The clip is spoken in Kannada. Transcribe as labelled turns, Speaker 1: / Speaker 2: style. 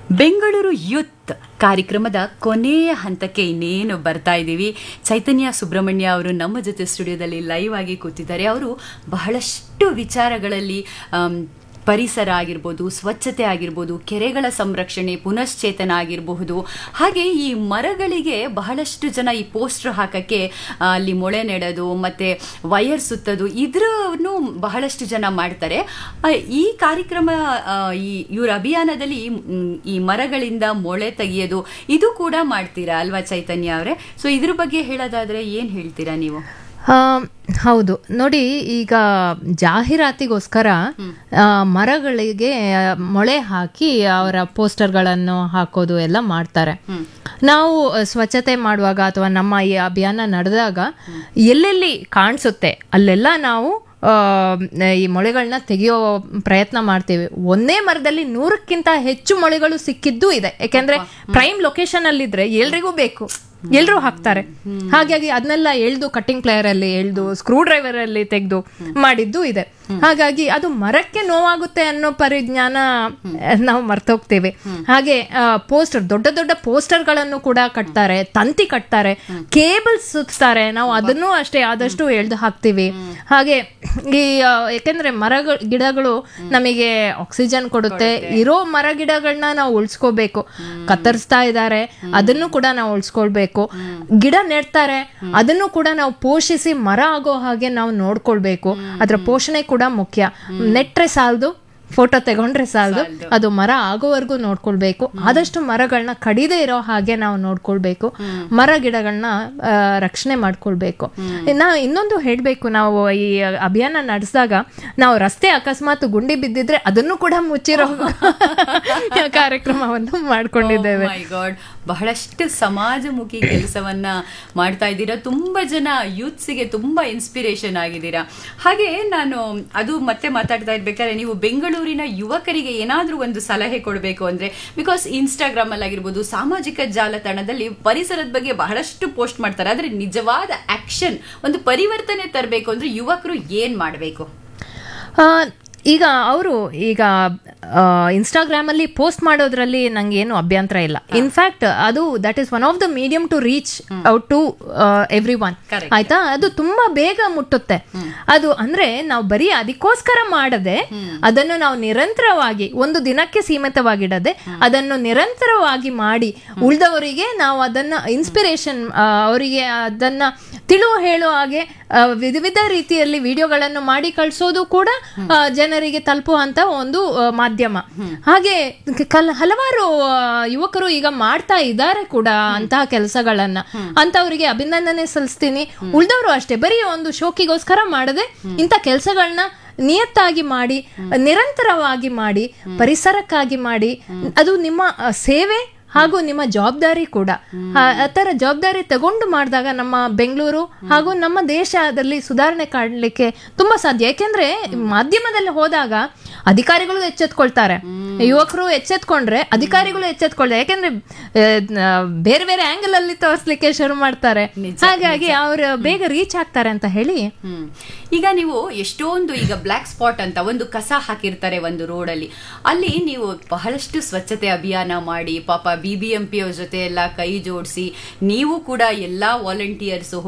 Speaker 1: ಬೆಂಗಳೂರು ಯೂತ್ ಕಾರ್ಯಕ್ರಮದ ಕೊನೆಯ ಹಂತಕ್ಕೆ ಇನ್ನೇನು ಬರ್ತಾ ಇದ್ದೀವಿ ಚೈತನ್ಯ ಸುಬ್ರಹ್ಮಣ್ಯ ಅವರು ನಮ್ಮ ಜೊತೆ ಸ್ಟುಡಿಯೋದಲ್ಲಿ ಲೈವ್ ಆಗಿ ಕೂತಿದ್ದಾರೆ ಅವರು ಬಹಳಷ್ಟು ವಿಚಾರಗಳಲ್ಲಿ ಆಮ್, ಪರಿಸರ ಆಗಿರ್ಬೋದು ಸ್ವಚ್ಛತೆ ಆಗಿರ್ಬೋದು ಕೆರೆಗಳ ಸಂರಕ್ಷಣೆ ಪುನಶ್ಚೇತನ ಆಗಿರಬಹುದು ಹಾಗೆ ಈ ಮರಗಳಿಗೆ ಬಹಳಷ್ಟು ಜನ ಈ ಪೋಸ್ಟರ್ ಹಾಕಕ್ಕೆ ಆ, ಅಲ್ಲಿ ಮೊಳೆ ನೆಡೋದು ಮತ್ತೆ ವಯರ್ ಸುತ್ತೋದು ಇದ್ರೂ ಬಹಳಷ್ಟು ಜನ ಮಾಡ್ತಾರೆ ಆ, ಈ ಕಾರ್ಯಕ್ರಮ ಆ, ಈ ಇವ್ರ ಅಭಿಯಾನದಲ್ಲಿ ಮ್, ಈ ಮರಗಳಿಂದ ಮೊಳೆ ತೆಗೆಯೋದು ಇದು ಕೂಡ ಮಾಡ್ತೀರಾ ಅಲ್ವಾ ಚೈತನ್ಯ ಅವರೇ ಸೊ ಇದ್ರ ಬಗ್ಗೆ ಹೇಳೋದಾದ್ರೆ ಏನ್ ಹೇಳ್ತೀರಾ ನೀವು
Speaker 2: ಆ, ಹೌದು ನೋಡಿ ಈಗ ಜಾಹೀರಾತಿಗೋಸ್ಕರ ಆ, ಮರಗಳಿಗೆ ಆ, ಮೊಳೆ ಹಾಕಿ ಅವರ ಪೋಸ್ಟರ್ಗಳನ್ನು ಹಾಕೋದು ಎಲ್ಲ ಮಾಡ್ತಾರೆ ನಾವು ಆ, ಸ್ವಚ್ಛತೆ ಮಾಡುವಾಗ ಅಥವಾ ನಮ್ಮ ಈ ಅಭಿಯಾನ ನಡೆದಾಗ ಎಲ್ಲೆಲ್ಲಿ ಕಾಣಿಸುತ್ತೆ ಅಲ್ಲೆಲ್ಲ ನಾವು ಆ, ಈ ಮೊಳೆಗಳನ್ನ ತೆಗೆಯೋ ಪ್ರಯತ್ನ ಮಾಡ್ತೀವಿ ಒಂದೇ ಮರದಲ್ಲಿ ನೂರಕ್ಕಿಂತ ಹೆಚ್ಚು ಮೊಳೆಗಳು ಸಿಕ್ಕಿದ್ದು ಇದೆ ಯಾಕೆಂದ್ರೆ ಪ್ರೈಮ್ ಲೊಕೇಶನ್ ಅಲ್ಲಿದ್ರೆ ಎಲ್ರಿಗೂ ಬೇಕು ಎಲ್ರೂ ಹಾಕ್ತಾರೆ ಹಾಗಾಗಿ ಅದನ್ನೆಲ್ಲ ಎಳ್ದು ಕಟ್ಟಿಂಗ್ ಪ್ಲೇಯರ್ ಅಲ್ಲಿ ಎಳ್ದು ಸ್ಕ್ರೂ ಡ್ರೈವರ್ ಅಲ್ಲಿ ತೆಗೆದು ಮಾಡಿದ್ದು ಇದೆ ಹಾಗಾಗಿ ಅದು ಮರಕ್ಕೆ ನೋವಾಗುತ್ತೆ ಅನ್ನೋ ಪರಿಜ್ಞಾನ ಆ, ನಾವು ಮರ್ತೋಗ್ತೇವೆ ಹಾಗೆ ಪೋಸ್ಟರ್ ದೊಡ್ಡ ದೊಡ್ಡ ಪೋಸ್ಟರ್ ಗಳನ್ನು ಕೂಡ ಕಟ್ತಾರೆ ತಂತಿ ಕಟ್ತಾರೆ ಕೇಬಲ್ ಸುತ್ತಾರೆ ನಾವು ಅದನ್ನು ಅಷ್ಟೇ ಆದಷ್ಟು ಎಳ್ದು ಹಾಕ್ತಿವಿ ಹಾಗೆ ಈ ಆ, ಯಾಕೆಂದ್ರೆ ಮರಗಳು ಗಿಡಗಳು ನಮಗೆ ಆಕ್ಸಿಜನ್ ಕೊಡುತ್ತೆ ಇರೋ ಮರ ಗಿಡಗಳನ್ನ ನಾವು ಉಳಿಸ್ಕೋಬೇಕು ಕತ್ತರಿಸ್ತಾ ಇದ್ದಾರೆ ಅದನ್ನು ಕೂಡ ನಾವು ಉಳಿಸ್ಕೊಳ್ಬೇಕು ಗಿಡ ನೆಡ್ತಾರೆ ಅದನ್ನು ಕೂಡ ನಾವು ಪೋಷಿಸಿ ಮರ ಆಗೋ ಹಾಗೆ ನಾವು ನೋಡ್ಕೊಳ್ಬೇಕು ಅದರ ಪೋಷಣೆ ಕೂಡ ಮುಖ್ಯ ನೆಟ್ರೆ ಸಾಲದು ಫೋಟೋ ತಗೊಂಡ್ರೆ ಸಾಲದು ಅದು ಮರ ಆಗೋವರೆಗೂ ನೋಡ್ಕೊಳ್ಬೇಕು ಆದಷ್ಟು ಮರಗಳನ್ನ ಕಡಿದೇ ಇರೋ ಹಾಗೆ ನಾವು ನೋಡ್ಕೊಳ್ಬೇಕು ಮರ ಗಿಡಗಳನ್ನ ಆ, ರಕ್ಷಣೆ ಮಾಡ್ಕೊಳ್ಬೇಕು ನಾ ಇನ್ನೊಂದು ಹೇಳ್ಬೇಕು ನಾವು ಈ ಅಭಿಯಾನ ನಡೆಸಿದಾಗ ನಾವು ರಸ್ತೆ ಅಕಸ್ಮಾತ್ ಗುಂಡಿ ಬಿದ್ದಿದ್ರೆ ಅದನ್ನು ಕೂಡ ಮುಚ್ಚಿರೋ ಕಾರ್ಯಕ್ರಮವನ್ನು ಮಾಡ್ಕೊಂಡಿದ್ದೇವೆ
Speaker 1: ಮೈ ಗಾಡ್ ಬಹಳಷ್ಟು ಸಮಾಜಮುಖಿ ಕೆಲಸವನ್ನ ಮಾಡ್ತಾ ಇದ್ದೀರಾ ತುಂಬಾ ಜನ ಯೂತ್ಸಿಗೆ ತುಂಬಾ ಇನ್ಸ್ಪಿರೇಷನ್ ಆಗಿದ್ದೀರಾ ಹಾಗೆ ನಾನು ಅದು ಮತ್ತೆ ಮಾತಾಡ್ತಾ ಇರ್ಬೇಕಾದ್ರೆ ನೀವು ಬೆಂಗಳೂರಿನ ಯುವಕರಿಗೆ ಏನಾದ್ರೂ ಒಂದು ಸಲಹೆ ಕೊಡಬೇಕು ಅಂದ್ರೆ ಬಿಕಾಸ್ ಇನ್ಸ್ಟಾಗ್ರಾಮ್ ಅಲ್ಲಿ ಆಗಿರ್ಬೋದು ಸಾಮಾಜಿಕ ಜಾಲತಾಣದಲ್ಲಿ ಪರಿಸರದ ಬಗ್ಗೆ ಬಹಳಷ್ಟು ಪೋಸ್ಟ್ ಮಾಡ್ತಾರೆ ಆದ್ರೆ ನಿಜವಾದ ಆಕ್ಷನ್ ಒಂದು ಪರಿವರ್ತನೆ ತರಬೇಕು ಅಂದ್ರೆ ಯುವಕರು ಏನ್ ಮಾಡಬೇಕು
Speaker 2: ಆ, ಈಗ ಅವರು ಈಗ ಇನ್ಸ್ಟಾಗ್ರಾಮ್ ಅಲ್ಲಿ ಪೋಸ್ಟ್ ಮಾಡೋದ್ರಲ್ಲಿ ನಂಗೆ ಏನು ಅಭ್ಯಂತರ ಇಲ್ಲ ಇನ್ಫ್ಯಾಕ್ಟ್ ಅದು that is one of the medium to reach out to everyone
Speaker 1: Correct.
Speaker 2: ಆಯ್ತಾ ಅದು ತುಂಬಾ ಬೇಗ ಮುಟ್ಟುತ್ತೆ ಅದು ಅಂದ್ರೆ ನಾವು ಬರೀ ಅದಕ್ಕೋಸ್ಕರ ಮಾಡದೆ ಅದನ್ನು ನಾವು ನಿರಂತರವಾಗಿ ಒಂದು ದಿನಕ್ಕೆ ಸೀಮಿತವಾಗಿಡದೆ ಅದನ್ನು ನಿರಂತರವಾಗಿ ಮಾಡಿ ಉಳಿದವರಿಗೆ ನಾವು ಅದನ್ನ ಇನ್ಸ್ಪಿರೇಷನ್ ಅವರಿಗೆ ಅದನ್ನ ತಿಳುವು ಹೇಳೋ ಹಾಗೆ ಆ, ವಿಧ ವಿಧ ರೀತಿಯಲ್ಲಿ ವಿಡಿಯೋಗಳನ್ನು ಮಾಡಿ ಕಳಿಸೋದು ಕೂಡ ಆ, ಜನರಿಗೆ ತಲುಪುವಂತ ಒಂದು ಆ, ಮಾಧ್ಯಮ ಹಾಗೆ ಕಲ್ ಹಲವಾರು ಆ, ಯುವಕರು ಈಗ ಮಾಡ್ತಾ ಇದ್ದಾರೆ ಕೂಡ ಅಂತಹ ಕೆಲಸಗಳನ್ನ ಅಂತವರಿಗೆ ಅಭಿನಂದನೆ ಸಲ್ಲಿಸ್ತೀನಿ ಉಳ್ದವರು ಅಷ್ಟೇ ಬರೀ ಒಂದು ಶೋಕಿಗೋಸ್ಕರ ಮಾಡದೆ ಇಂಥ ಕೆಲಸಗಳನ್ನ ನಿಯತ್ತಾಗಿ ಮಾಡಿ ನಿರಂತರವಾಗಿ ಮಾಡಿ ಪರಿಸರಕ್ಕಾಗಿ ಮಾಡಿ ಅದು ನಿಮ್ಮ ಆ, ಸೇವೆ ಹಾಗೂ ನಿಮ್ಮ ಜವಾಬ್ದಾರಿ ಕೂಡ ಆ ಆ ಥರ ಜವಾಬ್ದಾರಿ ತಗೊಂಡು ಮಾಡಿದಾಗ ನಮ್ಮ ಬೆಂಗಳೂರು ಹಾಗೂ ನಮ್ಮ ದೇಶದಲ್ಲಿ ಸುಧಾರಣೆ ಕಾಣಲಿಕ್ಕೆ ತುಂಬಾ ಸಾಧ್ಯ ಯಾಕೆಂದ್ರೆ ಮಾಧ್ಯಮದಲ್ಲಿ ಹೋದಾಗ ಅಧಿಕಾರಿಗಳು ಎಚ್ಚೆತ್ಕೊಳ್ತಾರೆ ಯುವಕರು ಎಚ್ಚೆತ್ಕೊಂಡ್ರೆ ಅಧಿಕಾರಿಗಳು ಎಚ್ಚೆತ್ಕೊಳ್ತಾರೆ ಯಾಕೆಂದ್ರೆ ಆ, ನ- ಬೇರೆ ಬೇರೆ ಆಂಗಲ್ ಅಲ್ಲಿ ತೋರಿಸ್ಲಿಕ್ಕೆ ಶುರು ಮಾಡ್ತಾರೆ ಹಾಗಾಗಿ ಅವ್ರು ಬೇಗ ರೀಚ್ ಆಗ್ತಾರೆ ಅಂತ ಹೇಳಿ
Speaker 1: ಹ್ಮ್ ಈಗ ನೀವು ಎಷ್ಟೊಂದು ಈಗ ಬ್ಲ್ಯಾಕ್ ಸ್ಪಾಟ್ ಅಂತ ಒಂದು ಕಸ ಹಾಕಿರ್ತಾರೆ ಒಂದು ರೋಡಲ್ಲಿ ಅಲ್ಲಿ ನೀವು ಬಹಳಷ್ಟು ಸ್ವಚ್ಛತೆ ಅಭಿಯಾನ ಮಾಡಿ ಪಾಪ ಬಿ ಬಿ ಎಂ ಪಿ ಅವ್ರ ಜೊತೆ ಎಲ್ಲ ಕೈ ಜೋಡಿಸಿ ನೀವು ಕೂಡ ಎಲ್ಲಾ ವಾಲಂಟಿಯರ್ಸ್